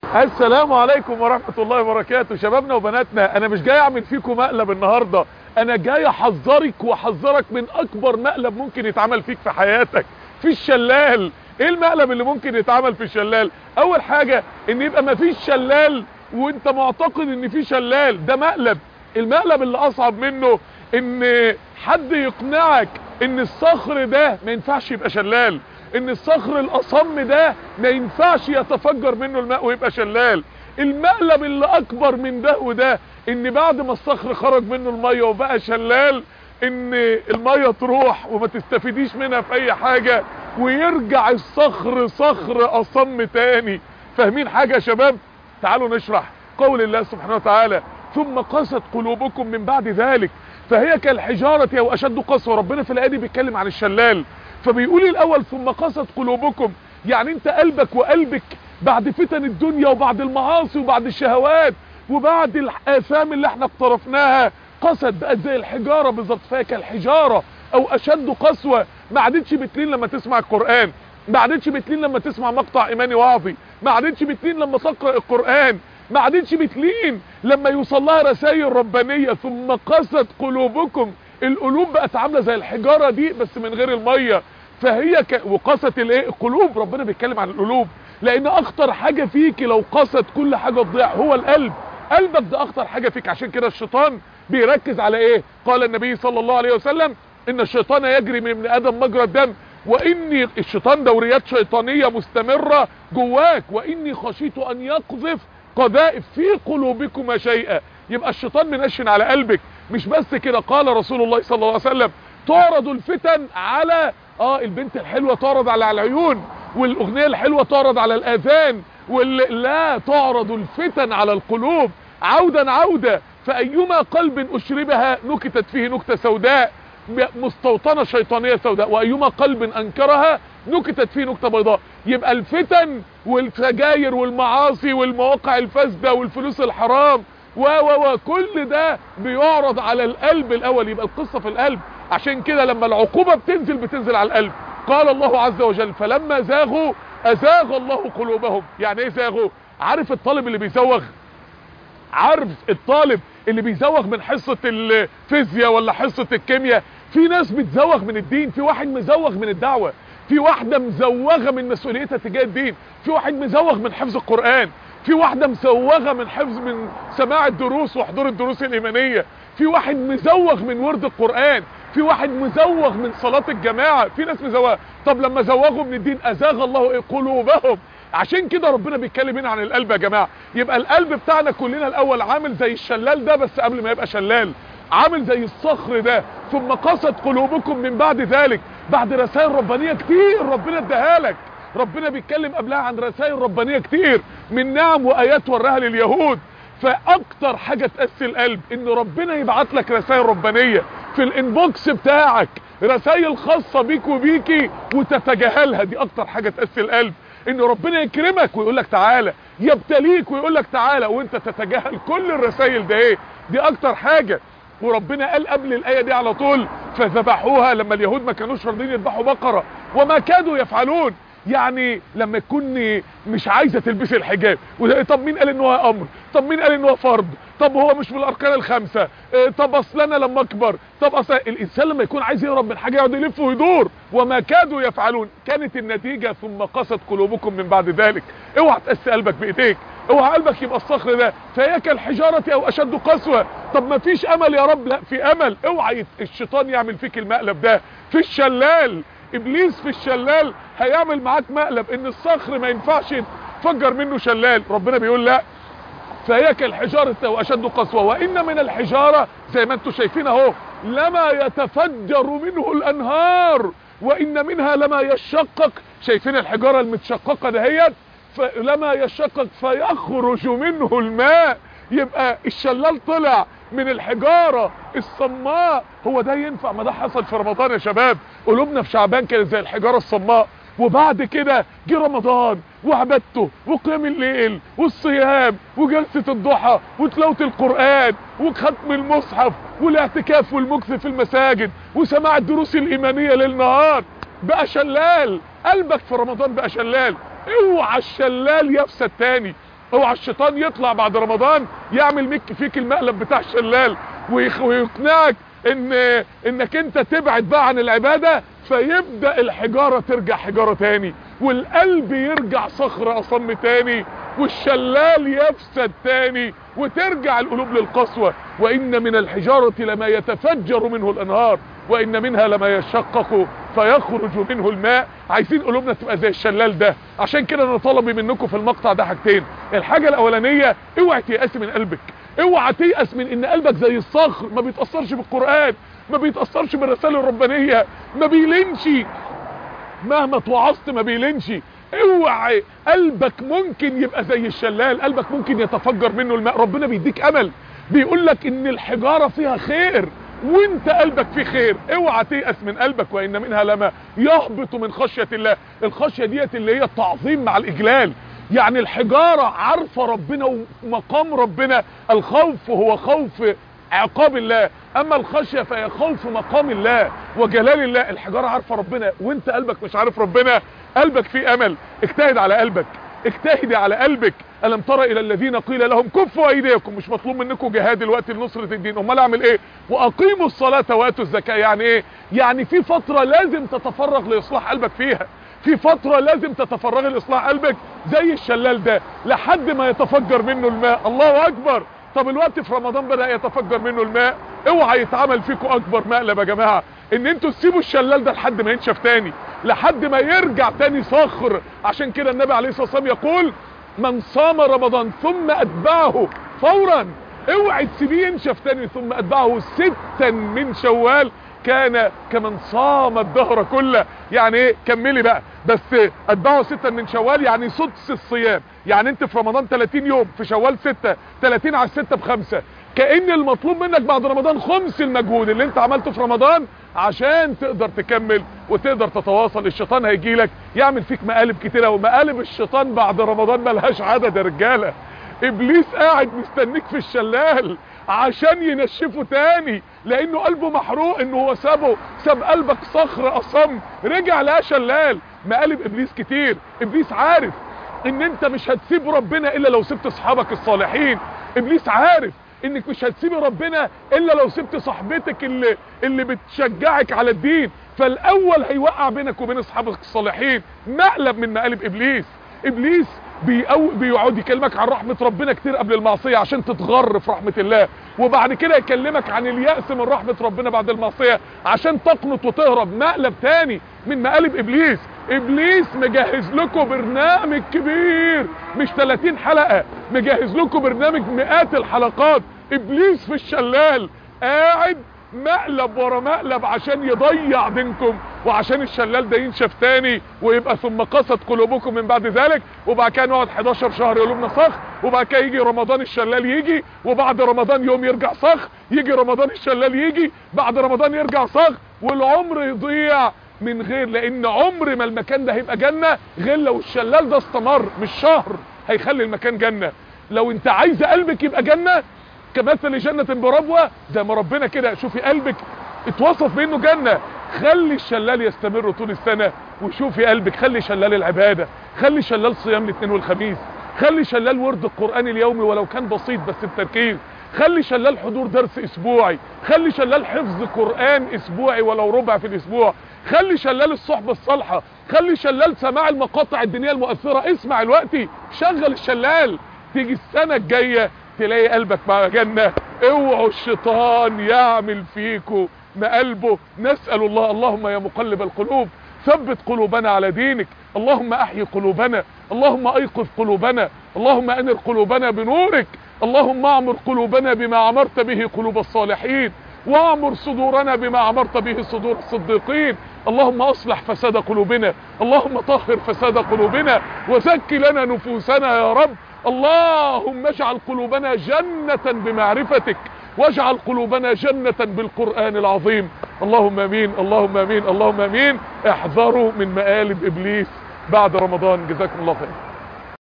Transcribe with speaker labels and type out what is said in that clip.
Speaker 1: السلام عليكم ورحمة الله وبركاته شبابنا وبناتنا انا مش جاي اعمل فيكم مقلب النهاردة انا جاي احذرك واحذرك من اكبر مقلب ممكن يتعمل فيك في حياتك في الشلال ايه المقلب اللي ممكن يتعمل في الشلال اول حاجة ان يبقى مفيش شلال وانت معتقد ان في شلال ده مقلب المقلب اللي اصعب منه ان حد يقنعك ان الصخر ده ما ينفعش يبقى شلال ان الصخر الاصم ده ما ينفعش يتفجر منه الماء ويبقى شلال المقلب اللي اكبر من ده وده ان بعد ما الصخر خرج منه المية وبقى شلال ان المية تروح وما تستفيديش منها في اي حاجة ويرجع الصخر صخر اصم تاني فاهمين حاجة يا شباب تعالوا نشرح قول الله سبحانه وتعالى ثم قست قلوبكم من بعد ذلك فهي كالحجارة او اشد قسوة ربنا في الايه دي بيتكلم عن الشلال فبيقول الاول ثم قست قلوبكم يعني انت قلبك وقلبك بعد فتن الدنيا وبعد المعاصي وبعد الشهوات وبعد الاثام اللي احنا اقترفناها قست بقت زي الحجارة بالظبط فهي كالحجارة او اشد قسوة ما عادتش بتلين لما تسمع القرآن ما عادتش بتلين لما تسمع مقطع ايماني واعظي ما عادتش بتلين لما تقرأ القرآن ما عادتش بتلين لما يوصل لها رسائل ربانية ثم قست قلوبكم القلوب بقت عاملة زي الحجارة دي بس من غير المية فهي ك... وقست الايه القلوب ربنا بيتكلم عن القلوب لان اخطر حاجة فيك لو قست كل حاجة تضيع هو القلب قلبك ده اخطر حاجة فيك عشان كده الشيطان بيركز على ايه قال النبي صلى الله عليه وسلم ان الشيطان يجري من ابن ادم مجرى الدم واني الشيطان دوريات شيطانية مستمرة جواك واني خشيت ان يقذف قذائف في قلوبكما شيئا يبقى الشيطان منشن على قلبك مش بس كده قال رسول الله صلى الله عليه وسلم تعرض الفتن على اه البنت الحلوة تعرض على العيون والاغنية الحلوة تعرض على الاذان وال... لا تعرض الفتن على القلوب عودا عودا فايما قلب اشربها نكتت فيه نكتة سوداء مستوطنة شيطانية سوداء وايما قلب انكرها نكتت فيه نكتة بيضاء يبقى الفتن والسجاير والمعاصي والمواقع الفاسدة والفلوس الحرام و و و كل ده بيعرض على القلب الاول يبقى القصة في القلب عشان كده لما العقوبة بتنزل بتنزل على القلب قال الله عز وجل فلما زاغوا ازاغ الله قلوبهم يعني ايه زاغوا عارف الطالب اللي بيزوغ عارف الطالب اللي بيزوغ من حصة الفيزياء ولا حصة الكيمياء في ناس بتزوغ من الدين في واحد مزوغ من الدعوة في واحدة مزوغة من مسؤوليتها تجاه الدين في واحد مزوغ من حفظ القرآن في واحدة مزوغة من حفظ من سماع الدروس وحضور الدروس الإيمانية في واحد مزوغ من ورد القرآن في واحد مزوغ من صلاة الجماعة في ناس مزوغة طب لما زوغوا من الدين أزاغ الله إيه قلوبهم عشان كده ربنا بيتكلم هنا عن القلب يا جماعة يبقى القلب بتاعنا كلنا الأول عامل زي الشلال ده بس قبل ما يبقى شلال عامل زي الصخر ده ثم قست قلوبكم من بعد ذلك بعد رسائل ربانية كتير ربنا اداها لك ربنا بيتكلم قبلها عن رسائل ربانية كتير من نعم وآيات وراها لليهود فاكتر حاجة تأسي القلب ان ربنا يبعت لك رسائل ربانية في الانبوكس بتاعك رسائل خاصة بيك وبيكي وتتجاهلها دي اكتر حاجة تأسي القلب ان ربنا يكرمك ويقول لك تعالى يبتليك ويقول لك تعالى وانت تتجاهل كل الرسائل ده ايه دي اكتر حاجة وربنا قال قبل الآية دي على طول فذبحوها لما اليهود ما كانوش راضيين يذبحوا بقرة وما كادوا يفعلون يعني لما تكون مش عايزة تلبسي الحجاب طب مين قال ان هو امر طب مين قال ان هو فرض طب هو مش من الاركان الخمسة طب اصل انا لما اكبر طب اصل الانسان لما يكون عايز يهرب من حاجة يقعد يلف ويدور وما كادوا يفعلون كانت النتيجة ثم قست قلوبكم من بعد ذلك اوعى تقسي قلبك بايديك اوعى قلبك يبقى الصخر ده فهي كالحجارة او اشد قسوة طب ما فيش امل يا رب لا في امل اوعى الشيطان يعمل فيك المقلب ده في الشلال ابليس في الشلال هيعمل معاك مقلب ان الصخر ما ينفعش يتفجر منه شلال ربنا بيقول لا فهي كالحجارة واشد قسوة وان من الحجارة زي ما انتم شايفين اهو لما يتفجر منه الانهار وان منها لما يشقق شايفين الحجارة المتشققة دهيت لما يشقق فيخرج منه الماء يبقى الشلال طلع من الحجارة الصماء هو ده ينفع ما ده حصل في رمضان يا شباب قلوبنا في شعبان كانت زي الحجارة الصماء وبعد كده جه رمضان وعبادته وقيام الليل والصيام وجلسة الضحى وتلاوة القرآن وختم المصحف والاعتكاف والمكث في المساجد وسماع الدروس الإيمانية للنهار بقى شلال قلبك في رمضان بقى شلال اوعى الشلال يفسد تاني اوعى الشيطان يطلع بعد رمضان يعمل مك فيك المقلب بتاع الشلال ويخ- ويقنعك ان انك انت تبعد بقى عن العبادة فيبدأ الحجارة ترجع حجارة تاني والقلب يرجع صخر اصم تاني والشلال يفسد تاني وترجع القلوب للقسوة وان من الحجارة لما يتفجر منه الانهار وان منها لما يشقق فيخرج منه الماء عايزين قلوبنا تبقى زي الشلال ده عشان كده انا طلبي منكم في المقطع ده حاجتين الحاجة الاولانية اوعى تيأسي من قلبك اوعى تيأس من ان قلبك زي الصخر ما بيتأثرش بالقرآن ما بيتأثرش بالرسائل الربانية ما بيلينش مهما توعظت ما بيلينش اوعى قلبك ممكن يبقى زي الشلال قلبك ممكن يتفجر منه الماء ربنا بيديك امل بيقول لك ان الحجارة فيها خير وانت قلبك فيه خير اوعى تيأس من قلبك وان منها لما يهبط من خشية الله الخشية ديت اللي هي التعظيم مع الاجلال يعني الحجارة عارفة ربنا ومقام ربنا الخوف هو خوف عقاب الله اما الخشية فهي خوف مقام الله وجلال الله الحجارة عارفة ربنا وانت قلبك مش عارف ربنا قلبك فيه امل اجتهد على قلبك اجتهدي على قلبك الم ترى الى الذين قيل لهم كفوا ايديكم مش مطلوب منكم جهاد دلوقتي لنصرة الدين امال اعمل ايه واقيموا الصلاة واتوا الزكاة يعني ايه يعني في فترة لازم تتفرغ لاصلاح قلبك فيها في فترة لازم تتفرغي لاصلاح قلبك زي الشلال ده لحد ما يتفجر منه الماء الله اكبر طب الوقت في رمضان بدأ يتفجر منه الماء اوعى يتعمل فيكم اكبر مقلب يا جماعة ان انتوا تسيبوا الشلال ده لحد ما ينشف تاني لحد ما يرجع تاني صخر عشان كده النبي عليه الصلاة والسلام يقول من صام رمضان ثم اتبعه فورا اوعى تسيبيه ينشف تاني ثم اتبعه ستا من شوال كان كمن صام الدهر كله يعني ايه كملي بقى بس اتبعه ستا من شوال يعني سدس الصيام يعني انت في رمضان 30 يوم في شوال 6 30 على 6 بخمسة كأن المطلوب منك بعد رمضان خمس المجهود اللي انت عملته في رمضان عشان تقدر تكمل وتقدر تتواصل الشيطان هيجي لك يعمل فيك مقالب كتيرة ومقالب الشيطان بعد رمضان ملهاش عدد يا رجالة ابليس قاعد مستنيك في الشلال عشان ينشفه تاني لانه قلبه محروق انه هو سابه ساب قلبك صخر اصم رجع لقى شلال مقالب ابليس كتير ابليس عارف ان انت مش هتسيب ربنا الا لو سبت اصحابك الصالحين ابليس عارف انك مش هتسيبي ربنا الا لو سبت صاحبتك اللي اللي بتشجعك على الدين فالاول هيوقع بينك وبين اصحابك الصالحين مقلب من مقالب ابليس ابليس بيقو بيقعد يكلمك عن رحمة ربنا كتير قبل المعصية عشان تتغر في رحمة الله وبعد كده يكلمك عن اليأس من رحمة ربنا بعد المعصية عشان تقنط وتهرب مقلب تاني من مقالب ابليس ابليس مجهز لكم برنامج كبير مش 30 حلقة مجهز لكم برنامج مئات الحلقات ابليس في الشلال قاعد مقلب ورا مقلب عشان يضيع دينكم وعشان الشلال ده ينشف تاني ويبقى ثم قست قلوبكم من بعد ذلك وبعد كده نقعد 11 شهر قلوبنا صخ وبعد كده يجي رمضان الشلال يجي وبعد رمضان يوم يرجع صخ يجي رمضان الشلال يجي بعد رمضان يرجع صخ والعمر يضيع من غير لان عمر ما المكان ده هيبقى جنة غير لو الشلال ده استمر مش شهر هيخلي المكان جنة لو انت عايز قلبك يبقى جنة كمثل جنة بربوة زي ما ربنا كده شوفي قلبك اتوصف بانه جنة خلي الشلال يستمر طول السنة وشوفي قلبك خلي شلال العبادة خلي شلال صيام الاثنين والخميس خلي شلال ورد القرآن اليومي ولو كان بسيط بس بتركيز خلي شلال حضور درس اسبوعي خلي شلال حفظ قرآن اسبوعي ولو ربع في الاسبوع خلي شلال الصحبة الصالحة خلي شلال سماع المقاطع الدينية المؤثرة اسمع الوقتي شغل الشلال تيجي السنة الجاية تلاقي قلبك مع جنة اوعوا الشيطان يعمل فيكو مقلبه نسأل الله اللهم يا مقلب القلوب ثبت قلوبنا على دينك اللهم احيي قلوبنا اللهم ايقظ قلوبنا اللهم انر قلوبنا بنورك اللهم اعمر قلوبنا بما عمرت به قلوب الصالحين واعمر صدورنا بما عمرت به صدور الصديقين اللهم اصلح فساد قلوبنا اللهم طهر فساد قلوبنا وزكي لنا نفوسنا يا رب اللهم اجعل قلوبنا جنة بمعرفتك واجعل قلوبنا جنة بالقرآن العظيم اللهم امين اللهم امين اللهم امين احذروا من مقالب ابليس بعد رمضان جزاكم الله خير